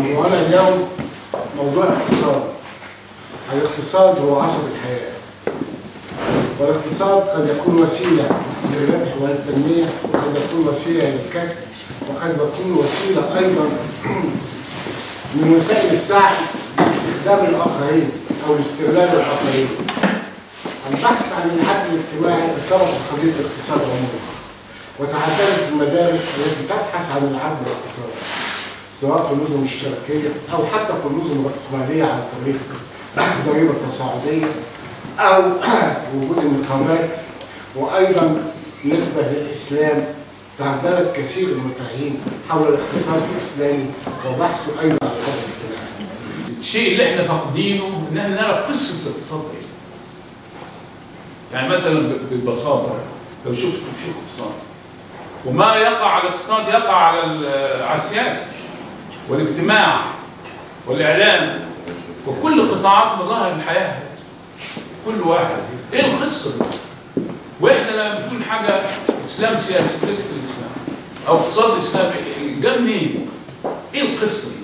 موضوعنا اليوم موضوع اقتصاد الاقتصاد هو عصب الحياة والاقتصاد قد يكون وسيلة للربح وللتنمية وقد يكون وسيلة للكسب وقد يكون وسيلة أيضا من وسائل السعي لاستخدام الآخرين أو لاستغلال الآخرين البحث عن العدل الاجتماعي ارتبط بقضية الاقتصاد عموما وتعددت المدارس التي تبحث عن العدل الاقتصادي سواء في النظم الاشتراكية أو حتى في النظم الرأسمالية على طريق ضريبة تصاعدية أو وجود النقابات وأيضا بالنسبة للإسلام تعددت كثير المفاهيم حول الاقتصاد الإسلامي وبحثه أيضا عن الوضع الاجتماعي. الشيء اللي احنا فاقدينه ان احنا نعرف قصه الاقتصاد ايه. يعني مثلا ببساطه لو شفت في اقتصاد وما يقع على الاقتصاد يقع على ال- على السياسه والاجتماع والاعلام وكل قطاعات مظاهر الحياه كل واحد ايه القصه دي؟ واحنا لما بتكون حاجه اسلام سياسي بوليتيكال اسلام او اقتصاد اسلامي جاب منين؟ ايه القصه دي؟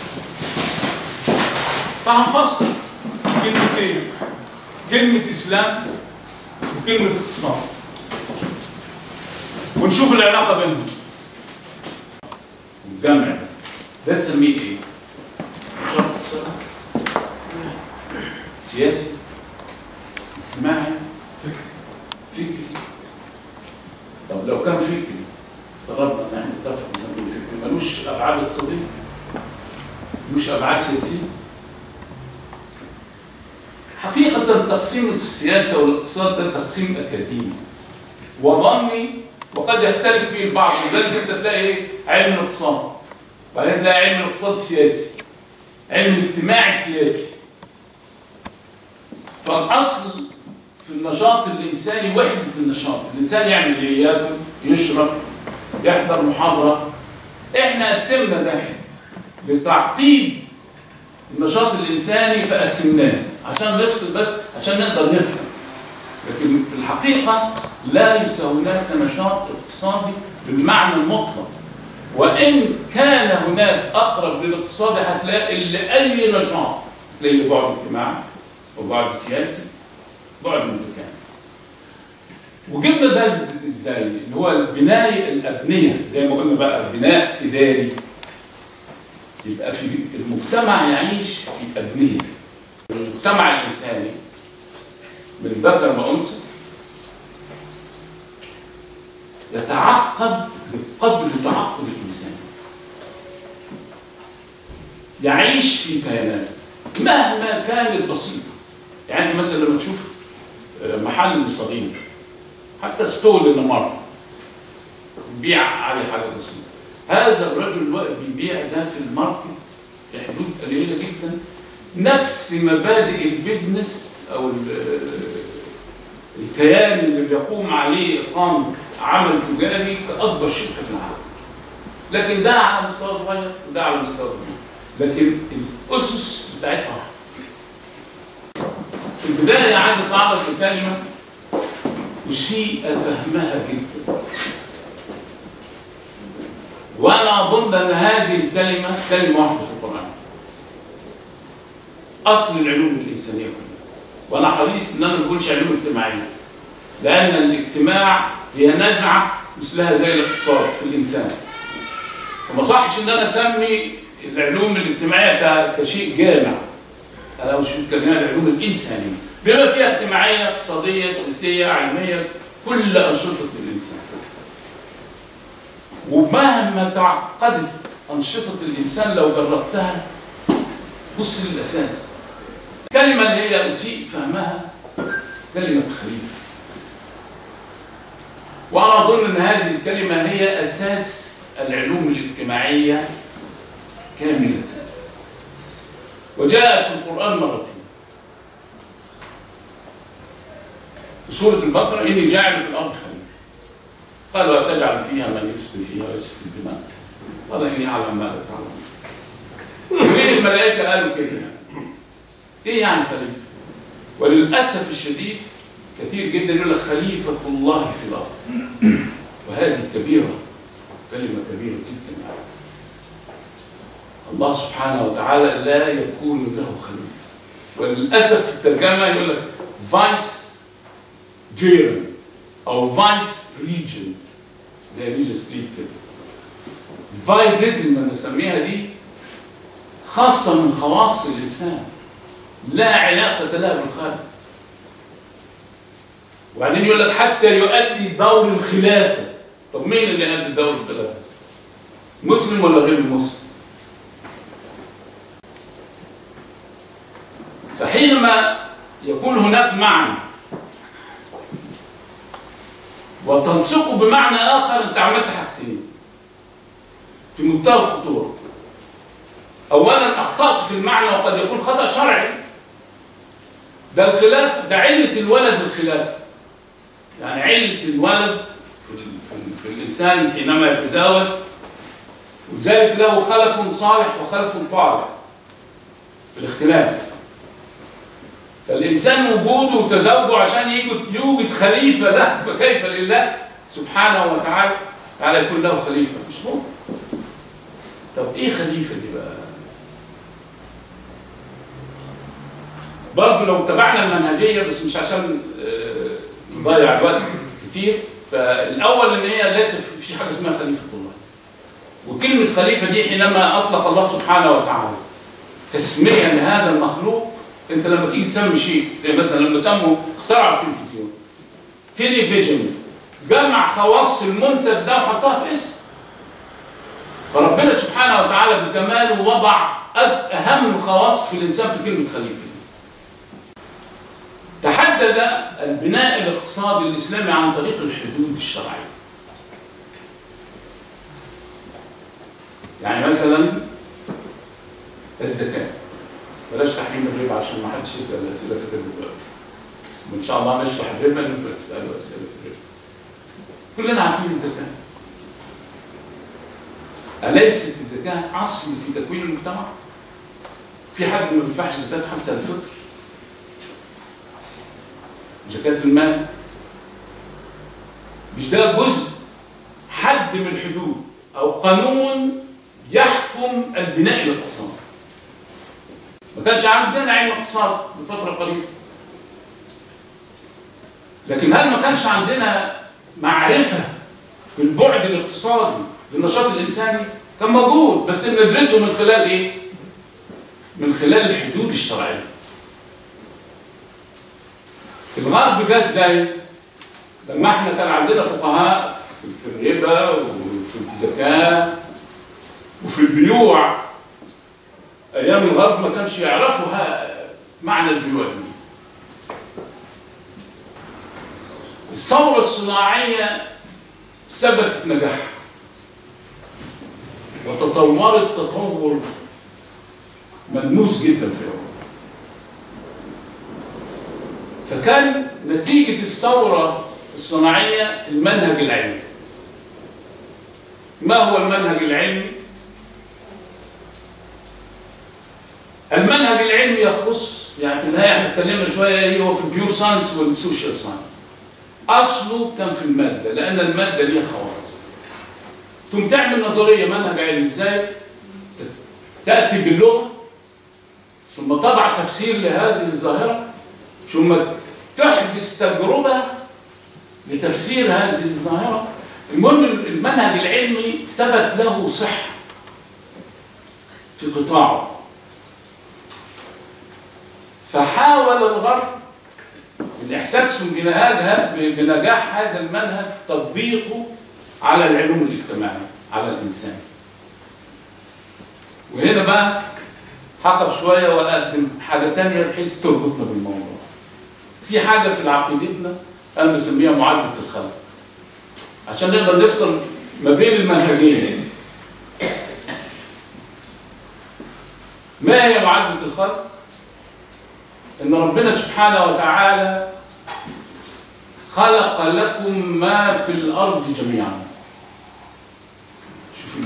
فهنفصل كلمتين كلمة إسلام وكلمة اقتصاد ونشوف العلاقة بينهم الجمع ده ده تسميه إيه؟ نشاط اقتصادي سياسي اجتماعي فكري طب لو كان فكري طلبنا ان احنا نتفق مثلا فكري ملوش ابعاد اقتصاديه ملوش ابعاد سياسيه حقيقة تقسيم السياسة والاقتصاد ده تقسيم أكاديمي وظني وقد يختلف فيه البعض لذلك أنت تلاقي إيه؟ علم الاقتصاد بعدين تلاقي علم الاقتصاد السياسي علم الاجتماع السياسي فالأصل في النشاط الإنساني وحدة النشاط الإنسان يعمل إيه؟ ياكل يشرب يحضر محاضرة إحنا قسمنا ده لتعقيد النشاط الإنساني فقسمناه عشان نفصل بس عشان نقدر نفهم لكن في الحقيقة لا يساوي هناك نشاط اقتصادي بالمعنى المطلق وإن كان هناك أقرب للاقتصاد هتلاقي لأي نشاط تلاقي له بعد اجتماعي وبعد سياسي بعد متكامل وجبنا ده ازاي؟ اللي هو بناء الأبنية زي ما قلنا بقى بناء إداري يبقى في المجتمع يعيش في أبنية المجتمع الإنساني من ذكر وأنثى يتعقد بقدر تعقد الإنسان يعيش في كيانات مهما كانت بسيطة يعني أنت مثلا لما تشوف محل صغير حتى ستول ان ماركت بيع عليه حاجة بسيطة هذا الرجل الواقف بيبيع ده في الماركت في حدود قليلة جدا نفس مبادئ البيزنس او الكيان اللي بيقوم عليه اقامه عمل تجاري كاكبر شركه في العالم. لكن ده على مستوى صغير وده على مستوى كبير. لكن الاسس بتاعتها واحده. في البدايه عايز اتعرض لكلمه اسيء فهمها جدا. وانا اظن ان هذه الكلمه كلمه واحده في القران. اصل العلوم الانسانيه كلها وانا حريص ان انا ما اقولش علوم اجتماعيه لان الاجتماع هي نزعه مثلها زي الاقتصاد في الانسان فما صحش ان انا اسمي العلوم الاجتماعيه كشيء جامع انا مش بتكلم عن العلوم الانسانيه بما فيها اجتماعيه اقتصاديه سياسيه علميه كل انشطه الانسان ومهما تعقدت انشطه الانسان لو جربتها بص للاساس الكلمة اللي هي أسيء فهمها كلمة خليفة وأنا أظن أن هذه الكلمة هي أساس العلوم الاجتماعية كاملة وجاءت في القرآن مرتين في سورة البقرة إني جاعل في الأرض خليفة قال وتجعل فيها من يفسد فيها ويسفك الدماء قال إني أعلم ما لا تعلمون ليه الملائكة قالوا كده يعني؟ ايه يعني خليفه؟ وللاسف الشديد كثير جدا يقول لك خليفه الله في الارض وهذه كبيره كلمه كبيره جدا يعني الله سبحانه وتعالى لا يكون له خليفة وللأسف في الترجمة يقول لك فايس جيرن أو فايس ريجنت زي ريجن ستريت كده الفايزيزم اللي بنسميها دي خاصة من خواص الإنسان لا علاقة لها بالخالق وبعدين يقول لك حتى يؤدي دور الخلافة طب مين اللي يؤدي دور الخلافة؟ مسلم ولا غير المسلم؟ فحينما يكون هناك معنى وتلصقه بمعنى آخر أنت عملت حاجتين في منتهى الخطورة أولا أخطأت في المعنى وقد يكون خطأ شرعي ده الخلاف ده علة الولد الخلافة يعني علة الولد في, ال- في, ال- في الإنسان حينما يتزاوج وذلك له خلف صالح وخلف طالح في الاختلاف فالإنسان وجوده وتزوجه عشان يوجد, يوجد خليفة له فكيف لله سبحانه وتعالى تعالى يكون له خليفة مش ممكن طب إيه خليفة دي بقى؟ برضه لو تبعنا المنهجية بس مش عشان آه، نضيع الوقت كتير فالأول إن هي ليس في حاجة اسمها خليفة الله وكلمة خليفة دي حينما أطلق الله سبحانه وتعالى تسمية لهذا المخلوق أنت لما تيجي تسمي شيء زي مثلا لما سموا اخترعوا التلفزيون تلفزيون جمع خواص المنتج ده وحطها في اسم فربنا سبحانه وتعالى بجماله وضع أد- أهم الخواص في الإنسان في كلمة خليفة دي. تحدد البناء الاقتصادي الإسلامي عن طريق الحدود الشرعية يعني مثلا الزكاة بلاش تحريم الربا عشان ما حدش يسأل أسئلة في الربا دلوقتي وإن شاء الله نشرح الربا نبقى تسألوا أسئلة في الربا كلنا عارفين الزكاة أليست الزكاة أصل في تكوين المجتمع؟ في حد ما بيدفعش زكاة حتى الفطر؟ زكاة المال مش ده جزء حد من الحدود أو قانون يحكم البناء الاقتصادي ما كانش عندنا علم اقتصاد بفترة قريبة لكن هل ما كانش عندنا معرفة بالبعد الاقتصادي للنشاط الإنساني كان موجود بس بندرسه من خلال إيه؟ من خلال الحدود الشرعية الغرب جه ازاي؟ لما احنا كان عندنا فقهاء في في الربا وفي الزكاة وفي البيوع أيام الغرب ما كانش يعرفوا ها- معنى البيوع دي. الثورة الصناعية ثبتت نجاحها وتطورت تطور ملموس جدا في الأوروبا فكان نتيجة الثورة الصناعية المنهج العلمي ما هو المنهج العلمي؟ المنهج العلمي يخص يعني في النهاية احنا اتكلمنا شوية ايه هو في البيور ساينس والسوشيال ساينس أصله كان في المادة لأن المادة ليها خواص ثم تعمل نظرية منهج علمي ازاي؟ تأتي باللغة ثم تضع تفسير لهذه الظاهرة ثم تحدث تجربة لتفسير هذه الظاهرة المهم المنهج العلمي ثبت له صحة في قطاعه فحاول الغرب من إحساسهم بنهاجها بنجاح هذا المنهج تطبيقه على العلوم الاجتماعية على الإنسان وهنا بقى هقف شوية وأقدم حاجة تانية بحيث تربطنا بالموضوع في حاجة في عقيدتنا أنا بسميها معادلة الخلق عشان نقدر نفصل ما بين المنهجين ما هي معادلة الخلق؟ إن ربنا سبحانه وتعالى خلق لكم ما في الأرض جميعا شوفوا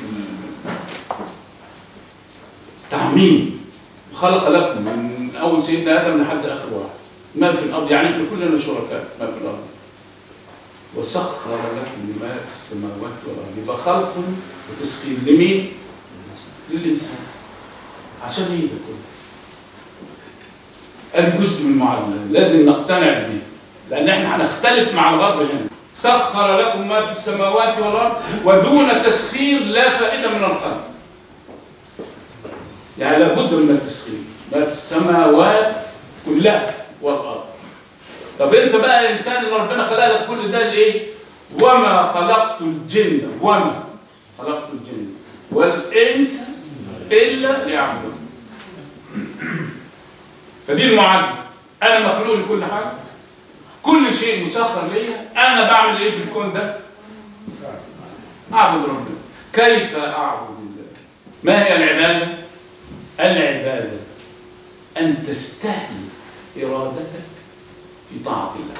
تعميم خلق لكم من أول سيدنا آدم لحد آخر واحد ما في الأرض يعني احنا كلنا شركاء ما في الأرض وسخر لكم ما في السماوات والأرض يبقى خلق وتسخير لمين؟ للإنسان عشان ايه ده كله؟ ادي جزء من المعادله لازم نقتنع بدي لان احنا هنختلف مع الغرب هنا سخر لكم ما في السماوات والارض ودون تسخير لا فائده من الخلق يعني لابد من التسخير ما في السماوات كلها والارض طب انت بقى انسان اللي ربنا خلق لك كل ده ليه وما خلقت الجن وما خلقت الجن والانس الا ليعبدون فدي المعادله انا مخلوق لكل حاجه كل شيء مسخر ليا انا بعمل ايه في الكون ده اعبد ربنا كيف اعبد الله ما هي العباده العباده ان تستهلك ارادتك في طاعه الله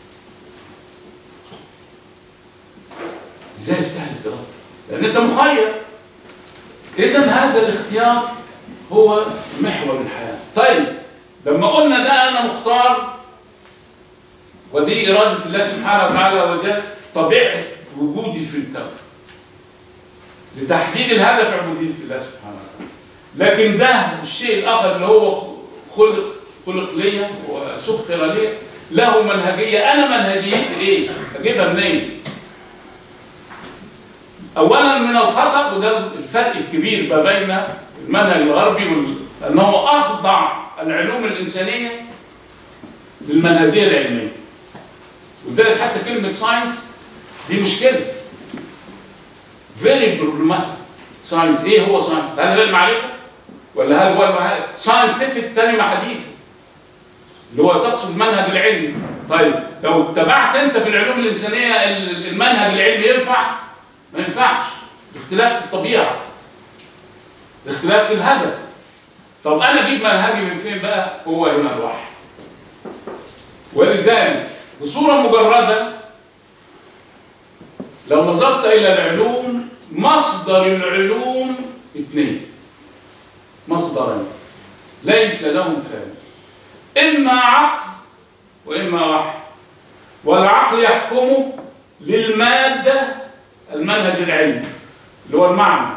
ازاي استهلك ارادتك لان انت مخير اذا هذا الاختيار هو محور الحياه طيب لما قلنا ده انا مختار ودي إرادة الله سبحانه وتعالى وده طبيعة وجودي في الكون لتحديد الهدف عبودية الله سبحانه وتعالى لكن ده الشيء الآخر اللي هو خلق خلق ليا وسخر ليا له منهجية أنا منهجيتي إيه؟ أجيبها منين؟ أولا من الخطأ وده الفرق الكبير ما بين المنهج الغربي وال... أنه أخضع العلوم الإنسانية للمنهجية العلمية ولذلك حتى كلمة ساينس دي مشكلة very problematic ساينس ايه هو ساينس؟ هل هو المعرفة؟ ولا هل هو ساينتفك كلمة حديثة اللي هو تقصد المنهج العلمي طيب لو اتبعت انت في العلوم الانسانية المنهج العلمي ينفع؟ ما ينفعش اختلاف في الطبيعة اختلاف في الهدف طب انا اجيب منهجي من فين بقى؟ هو هنا الوحي ولذلك بصورة مجردة لو نظرت إلى العلوم مصدر العلوم اثنين مصدرين ليس لهم ثالث إما عقل وإما وحي والعقل يحكمه للمادة المنهج العلمي اللي هو المعنى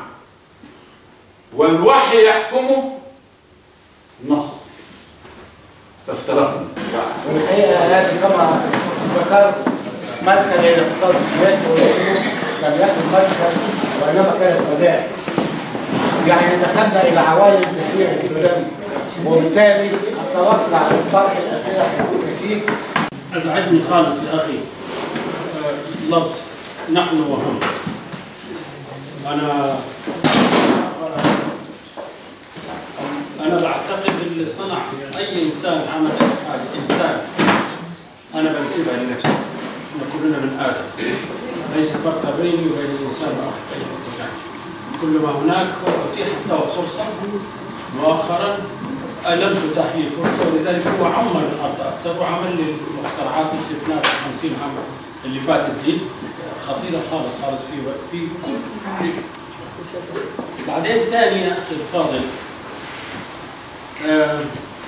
والوحي يحكمه النص فافترقنا والحقيقه هذه كما ذكرت مدخل الى الاقتصاد السياسي ولكنه لم يكن مدخل وانما كانت اداه يعني دخلنا الى عوالم كثيره جدا وبالتالي اتوقع ان طرح الاسئله هيكون كثير أزعجني خالص يا أخي آه، لفظ نحن وهم أنا أنا بعتقد اللي صنع أي إنسان عمل أي حاجة إنسان أنا بنسبها لنفسي إحنا كلنا من آدم ليس فرق بيني وبين الإنسان آخر في أي حتة ثانية. كل ما هناك هو أتيحت له فرصة مؤخرا لم تتاح لي فرصه ولذلك هو عمر الارض اكثر وعمل لي المخترعات اللي شفناها في 50 عام اللي فاتت دي خطيره خالص خالص في في كل بعدين ثاني يا اخي الفاضل آه،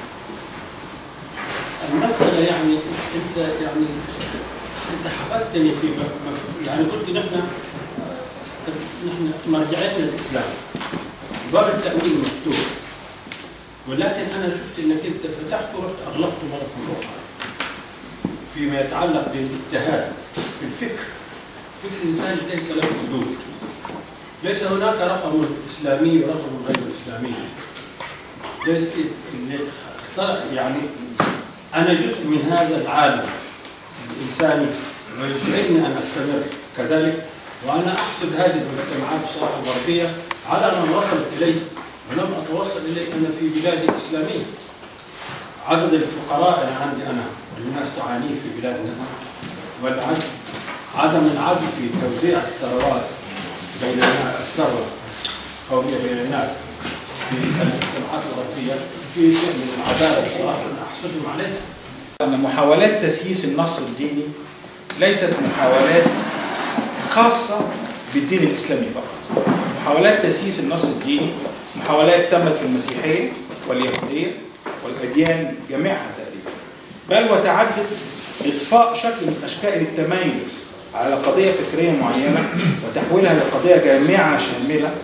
المساله يعني انت يعني انت حبستني في م- م- يعني قلت نحن نحن مرجعيتنا الاسلام باب التاويل مفتوح ولكن انا شفت انك انت فتحت ورحت اغلقته مره اخرى فيما يتعلق بالاجتهاد في الفكر فكر الانسان ليس له حدود ليس هناك رقم اسلامي ورقم غير اسلامي ليس اللي اخترع يعني انا جزء من هذا العالم الانساني ويسعدني ان استمر كذلك وانا احسد هذه المجتمعات الصراحه الغربيه على من وصلت اليه ولم اتوصل اليه انا في بلادي الاسلاميه عدد الفقراء اللي عندي انا والناس تعانيه في بلادنا والعدل عدم العدل في توزيع الثروات بين الناس الثروه القوميه بين الناس في المجتمعات الغربيه في شيء من العداله الصراحه انا احسدهم عليه أن محاولات تسييس النص الديني ليست محاولات خاصة بالدين الإسلامي فقط محاولات تسييس النص الديني محاولات تمت في المسيحية واليهودية والأديان جميعها تقريبا بل وتعدت إضفاء شكل من أشكال التميز على قضية فكرية معينة وتحويلها لقضية جامعة شاملة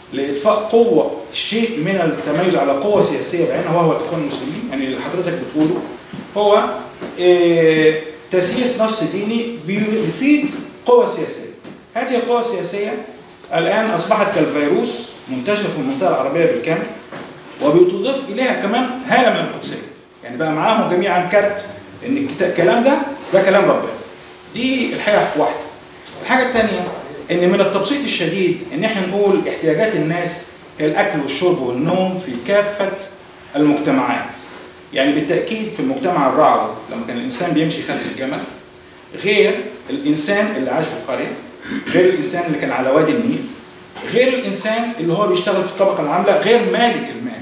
لاطفاء قوه شيء من التميز على قوه سياسيه بعينها وهو الاخوان المسلمين يعني اللي حضرتك بتقوله هو آه، تسييس نص ديني بيفيد قوه سياسيه هذه القوى السياسيه الان اصبحت كالفيروس منتشر في المنطقه العربيه بالكامل وبتضيف اليها كمان هاله من القدسيه يعني بقى معاهم جميعا كارت ان الكتا- الكلام ده ده كلام ربنا دي الحاجه واحده الحاجه الثانيه ان من التبسيط الشديد ان احنا نقول احتياجات الناس هي الاكل والشرب والنوم في كافه المجتمعات يعني بالتاكيد في المجتمع الرعوي لما كان الانسان بيمشي خلف الجمل غير الانسان اللي عايش في القريه غير الانسان اللي كان على وادي النيل غير الانسان اللي هو بيشتغل في الطبقه العامله غير مالك المال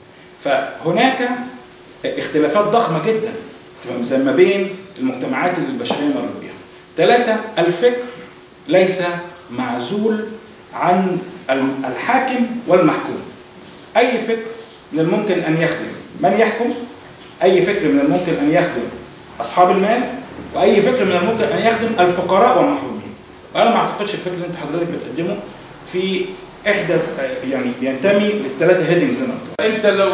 فهناك اختلافات ضخمه جدا تمام زي ما بين المجتمعات اللي البشريه مرت بيها ثلاثه الفكر ليس معزول عن الحاكم والمحكوم اي فكر من الممكن ان يخدم من يحكم اي فكر من الممكن ان يخدم اصحاب المال واي فكر من الممكن ان يخدم الفقراء والمحرومين وانا ما اعتقدش الفكر اللي انت حضرتك بتقدمه في احدى يعني ينتمي للثلاثه هيدنجز اللي انا قلتهم انت لو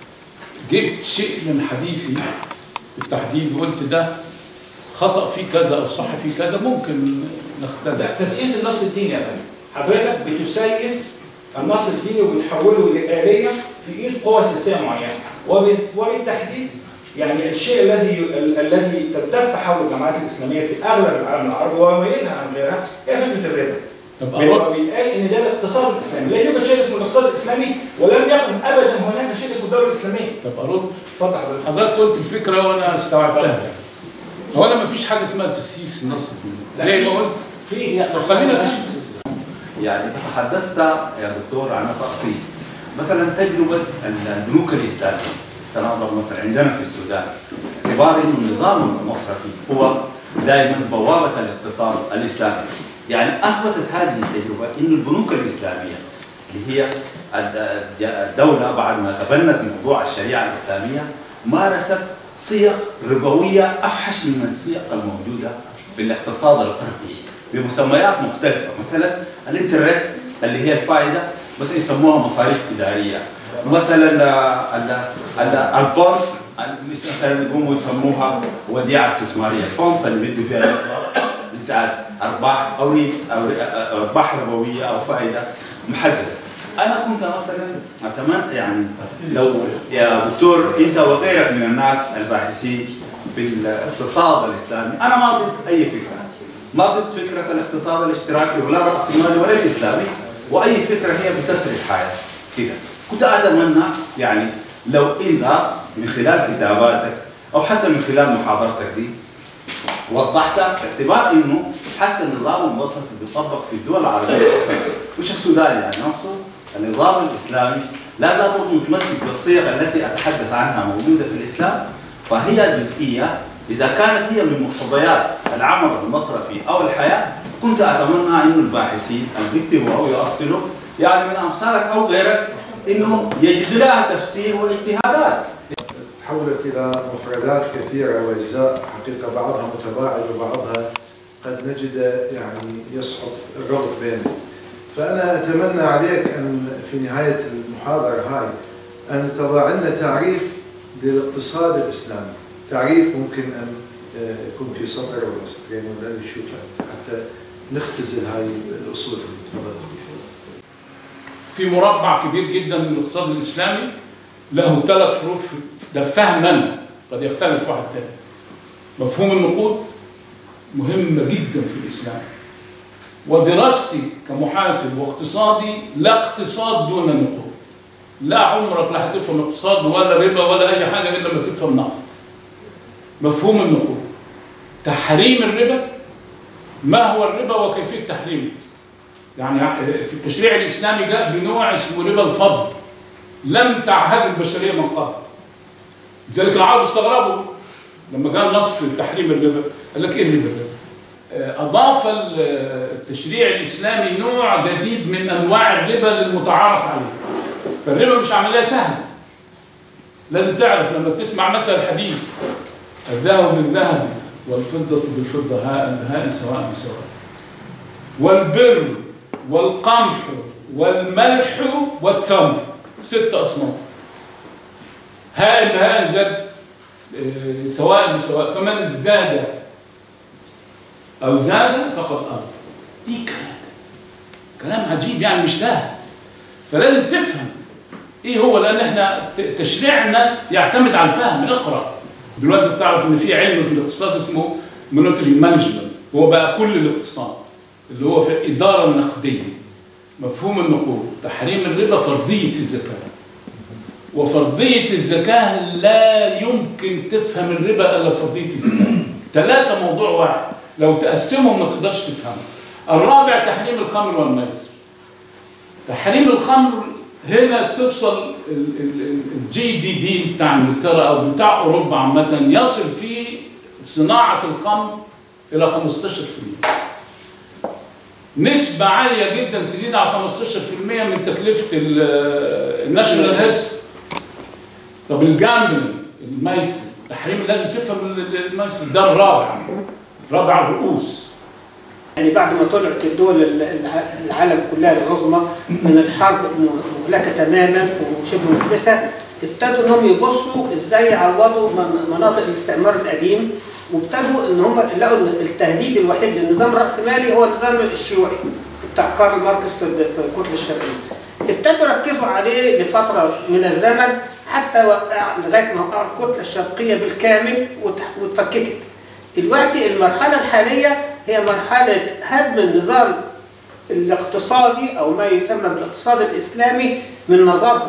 جبت شيء من حديثي بالتحديد وقلت ده خطأ فيه كذا او صح فيه كذا ممكن نختلف لا تسييس النص الديني يا فندم حضرتك بتسيس النص الديني وبتحوله لآلية في ايد قوى سياسيه معينه وبس- وبالتحديد يعني الشيء الذي ال- الذي تلتف حول الجماعات الاسلاميه في اغلب العالم العربي ويميزها عن غيرها هي فكره الربا. طب هو أرد بيتقال ان ده الاقتصاد الاسلامي، لا يوجد شيء اسمه الاقتصاد الاسلامي ولم يكن ابدا هناك شيء اسمه الدوله الاسلاميه. طب أرد اتفضل حضرتك. حضرتك قلت الفكرة وأنا استوعبتها أولا ما فيش حاجة اسمها تسييس النص لا، الديني في. ليه ما قلت في طب خلينا نشوف يعني تحدثت يا دكتور عن تأصيل مثلا تجربة البنوك الإسلامية سنضرب مثلا عندنا في السودان باعتبار أن النظام المصرفي هو دائما بوابة الاقتصاد الإسلامي يعني أثبتت هذه التجربة أن البنوك الإسلامية اللي هي الد- الدولة بعد ما تبنت موضوع الشريعة الإسلامية مارست صيغ ربوية أفحش من الصيغ الموجودة في الاقتصاد الغربي بمسميات مختلفة مثلا الانترست اللي هي الفائدة بس يسموها مصاريف إدارية مثلا ال- ال- ال- البونز اللي مثلا يقوموا يسموها وديعة استثمارية البونز اللي بيدوا فيها نسبة بتاعت أرباح أو ري- أو ري- أرباح ربوية أو فائدة محددة أنا كنت مثلا أتمنى يعني لو يا دكتور أنت وغيرك من الناس الباحثين في الاقتصاد الإسلامي أنا ما ضد أي فكرة ما ضد فكرة الاقتصاد الاشتراكي ولا الرأسمالي ولا الإسلامي وأي فكرة هي بتسري الحياة كده كنت أتمنى يعني لو أنت من خلال كتاباتك أو حتى من خلال محاضرتك دي وضحت باعتبار انه حس النظام المصرفي بيطبق في الدول العربيه مش السودان يعني نفسه النظام الاسلامي لا زال برضه متمسك بالصيغ التي اتحدث عنها موجوده في الاسلام فهي جزئيه اذا كانت هي من مقتضيات العمل المصرفي او الحياه كنت اتمنى انه الباحثين اللي بيكتبوا او يؤصلوا يعني من امثالك او غيرك انه يجد لها تفسير واجتهادات تحولت إلى مفردات كثيرة وأجزاء حقيقة بعضها متباعد وبعضها قد نجد يعني يصعب الربط بينه فأنا أتمنى عليك أن في نهاية المحاضرة هاي أن تضع لنا تعريف للاقتصاد الإسلامي تعريف ممكن أن آه، يكون في سطر ولا سطرين ولا اللي يشوفها حتى نختزل هاي الأصول اللي تفضلت فيها في مربع كبير جدا من الاقتصاد الاسلامي له ثلاث حروف ده فهم انا قد يختلف واحد تاني مفهوم النقود مهمه جدا في الاسلام ودراستي كمحاسب واقتصادي لا اقتصاد دون نقود لا عمرك لا هتفهم اقتصاد ولا ربا ولا اي حاجه الا لما تفهم نقد مفهوم النقود تحريم الربا ما هو الربا وكيفيه تحريمه يعني في التشريع الاسلامي جاء بنوع اسمه ربا الفضل لم تعهد البشريه من قبل لذلك العرب استغربوا لما جاء نص تحريم الربا قال لك ايه الربا ده؟ آه، اضاف ال- التشريع الاسلامي نوع جديد من انواع الربا للمتعارف عليه فالربا مش عمليه سهله لازم تعرف لما تسمع مثل الحديث الذهب بالذهب والفضة بالفضة هاء بهاء سواء بسواء والبر والقمح والملح والتمر ست أصناف هاء بهاء زاد آه، سواء بسواء فمن ازداد أو زاد فقد أرض دي كلام كلام عجيب يعني مش سهل فلازم تفهم ايه هو لان احنا ت- تشريعنا يعتمد على الفهم اقرا دلوقتي بتعرف ان في علم في الاقتصاد اسمه مونيتري مانجمنت هو بقى كل الاقتصاد اللي هو في الاداره النقديه مفهوم النقود تحريم الربا فرضيه الزكاه وفرضيه الزكاه لا يمكن تفهم الربا الا فرضيه الزكاه ثلاثه موضوع واحد لو تقسمهم ما تقدرش تفهمهم الرابع تحريم الخمر والميسر تحريم الخمر هنا توصل الجي دي بي بتاع انجلترا او بتاع اوروبا عامه يصل في صناعه الخمر الى 15% نسبة عالية جدا تزيد على 15% من تكلفة الناشونال هيلث طب الجامبلينج الميسر تحريم لازم تفهم ال- ال- الميسر ده الرابع رابع الرؤوس يعني بعد ما طلعت الدول الع- العالم كلها العظمى من الحرب مهلكه تماما وشبه مفلسه ابتدوا انهم يبصوا ازاي يعوضوا من- مناطق الاستعمار القديم وابتدوا ان هم لقوا ان التهديد الوحيد للنظام الراسمالي هو النظام الشيوعي بتاع كارل ماركس في الد- في الكتله الشرقيه. ابتدوا يركزوا عليه لفتره من الزمن حتى وقع لغايه ما وقع الكتله الشرقيه بالكامل وت- واتفككت. دلوقتي المرحله الحاليه هي مرحله هدم النظام الاقتصادي او ما يسمى بالاقتصاد الاسلامي من نظرهم.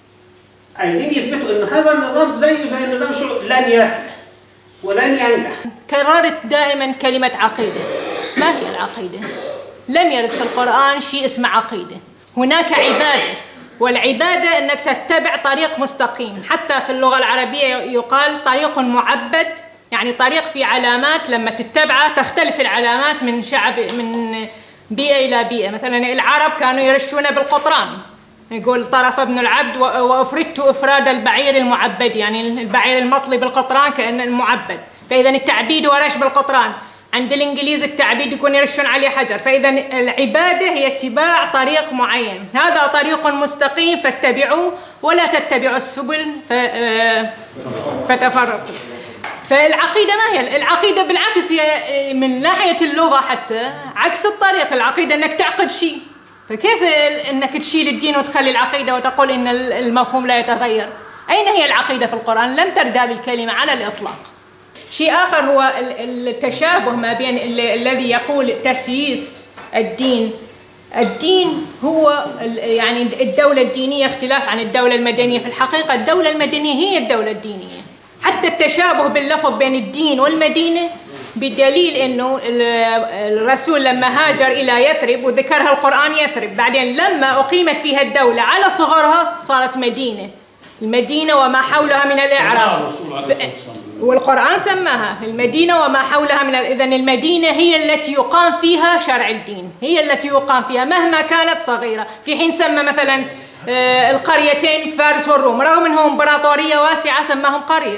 عايزين يثبتوا ان هذا النظام زيه زي النظام الشيوعي لن يفلح ولن ينجح. كررت دائما كلمة عقيدة ما هي العقيدة؟ لم يرد في القرآن شيء اسمه عقيدة هناك عبادة والعبادة أنك تتبع طريق مستقيم حتى في اللغة العربية يقال طريق معبد يعني طريق في علامات لما تتبعه تختلف العلامات من شعب من بيئة إلى بيئة مثلا العرب كانوا يرشون بالقطران يقول طرف ابن العبد و- وافردت افراد البعير المعبد يعني البعير المطلي بالقطران كان المعبد فاذا التعبيد هو رش بالقطران عند الانجليز التعبيد يكون يرشون عليه حجر فاذا العباده هي اتباع طريق معين هذا طريق مستقيم فاتبعوه ولا تتبعوا السبل ف- آه، فتفرقوا فالعقيدة ما هي العقيدة بالعكس هي من ناحية اللغة حتى عكس الطريق العقيدة انك تعقد شيء فكيف ال- انك تشيل الدين وتخلي العقيدة وتقول ان ال- المفهوم لا يتغير اين هي العقيدة في القرآن لم ترد هذه الكلمة على الاطلاق شيء اخر هو ال- التشابه ما بين ال- الذي يقول تسييس الدين الدين هو ال- يعني الدولة الدينية اختلاف عن الدولة المدنية في الحقيقة الدولة المدنية هي الدولة الدينية حتى التشابه باللفظ بين الدين والمدينة بدليل انه ال- الرسول لما هاجر الى يثرب وذكرها القرآن يثرب بعدين لما اقيمت فيها الدولة على صغرها صارت مدينة المدينة وما حولها من سماها الإعراب الرسول عليه ف- الصلاة والسلام. والقرآن سماها المدينة وما حولها من إذا المدينة هي التي يقام فيها شرع الدين هي التي يقام فيها مهما كانت صغيرة في حين سمى مثلا آه، القريتين فارس والروم رغم أنهم إمبراطورية واسعة سماهم قرية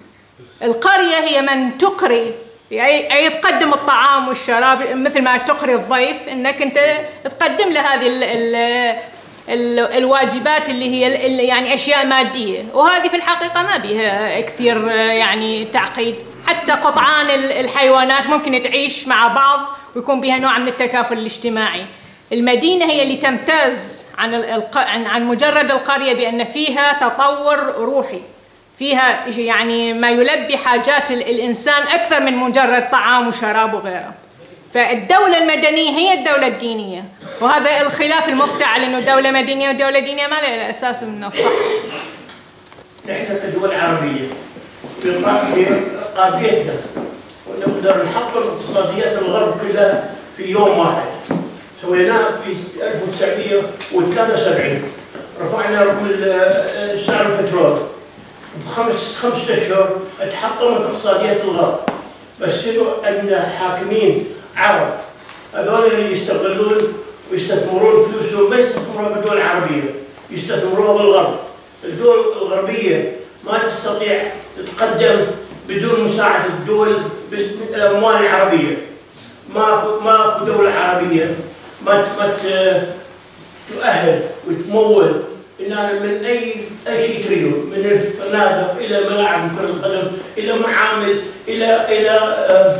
القرية هي من تقري أي أي تقدم الطعام والشراب مثل ما تقري الضيف انك انت تقدم له هذه ال ال ال الواجبات اللي هي ال- ال- يعني اشياء ماديه وهذه في الحقيقه ما بها كثير آه، يعني تعقيد حتى قطعان ال- الحيوانات ممكن تعيش مع بعض ويكون بها نوع من التكافل الاجتماعي المدينه هي اللي تمتاز عن ال- الق- عن عن مجرد القريه بان فيها تطور روحي فيها يعني ما يلبي حاجات ال- الإنسان أكثر من مجرد طعام وشراب وغيره فالدولة المدنية هي الدولة الدينية وهذا الخلاف المفتعل أنه دولة مدنية ودولة دينية ما لها أساس من الصح نحن كدول عربية في قابليتنا ونقدر نحط اقتصاديات الغرب كلها في يوم واحد سويناها في 1973 رفعنا رقم ال- سعر البترول بخمس خمسة أشهر تحطمت اقتصاديات الغرب بس إنه عندنا حاكمين عرب هذول اللي يستغلون ويستثمرون فلوسهم ما يستثمروها بالدول العربية يستثمروها بالغرب الدول الغربية ما تستطيع تتقدم بدون مساعدة الدول بالأموال العربية ماكو ماكو دولة عربية ما ت- ما ت- تؤهل وتمول ان انا من اي اي شيء تريده من الفنادق الى ملاعب كره القدم الى معامل الى الى آه،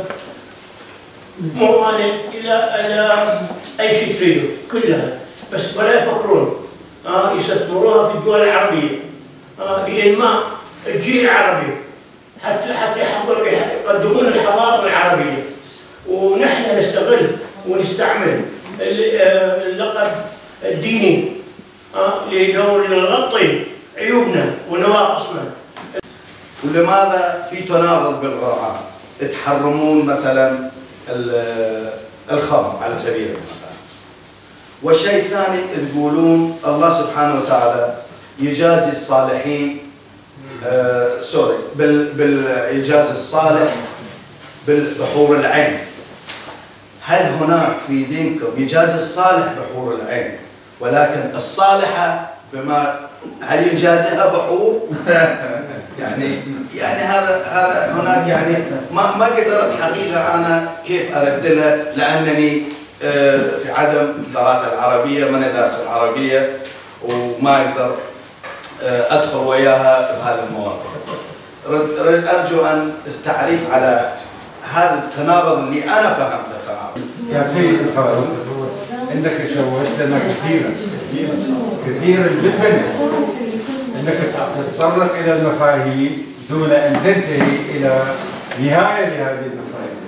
موانئ الى الى اي شيء تريده كلها بس ولا يفكرون آه يستثمروها في الدول العربيه آه لانماء الجيل العربي حتى حتى يحضر يقدمون الحضاره العربيه ونحن نستغل ونستعمل ال- آه، اللقب الديني آه، لدور لنغطي عيوبنا ونواقصنا ولماذا في تناقض بالقرآن تحرمون مثلا ال- الخمر على سبيل المثال والشيء الثاني تقولون الله سبحانه وتعالى يجازي الصالحين آه سوري بال بالإجازة الصالح بالبحور العين هل هناك في دينكم يجازي الصالح بحور العين ولكن الصالحة بما هل يجازيها بحور يعني يعني هذا هذا هناك يعني ما ما قدرت حقيقه انا كيف ارد لها لانني آه، في عدم دراسه العربيه من دارس العربيه وما اقدر آه، ادخل وياها في هذه المواقف. رد- رد- ارجو ان التعريف على هذا التناقض اللي انا فهمته تناقض. يا سيد الفاروق انك شوشتنا كثيرا كثيرا جدا انك تتطرق الى المفاهيم دون ان تنتهي الى نهايه لهذه المفاهيم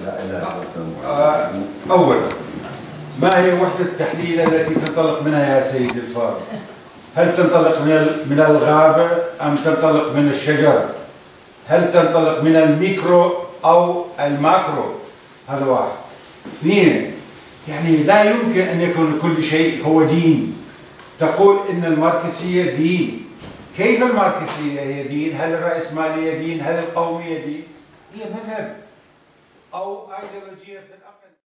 آه، اولا ما هي وحده التحليل التي تنطلق منها يا سيد الفاروق؟ هل تنطلق من ال- من الغابه ام تنطلق من الشجر؟ هل تنطلق من الميكرو او الماكرو؟ هذا واحد. اثنين يعني لا يمكن ان يكون كل شيء هو دين. تقول ان الماركسيه دين. كيف الماركسيه هي دين؟ هل الراسماليه دين؟ هل القوميه دين؟ هي مذهب او ايديولوجيه في العقل.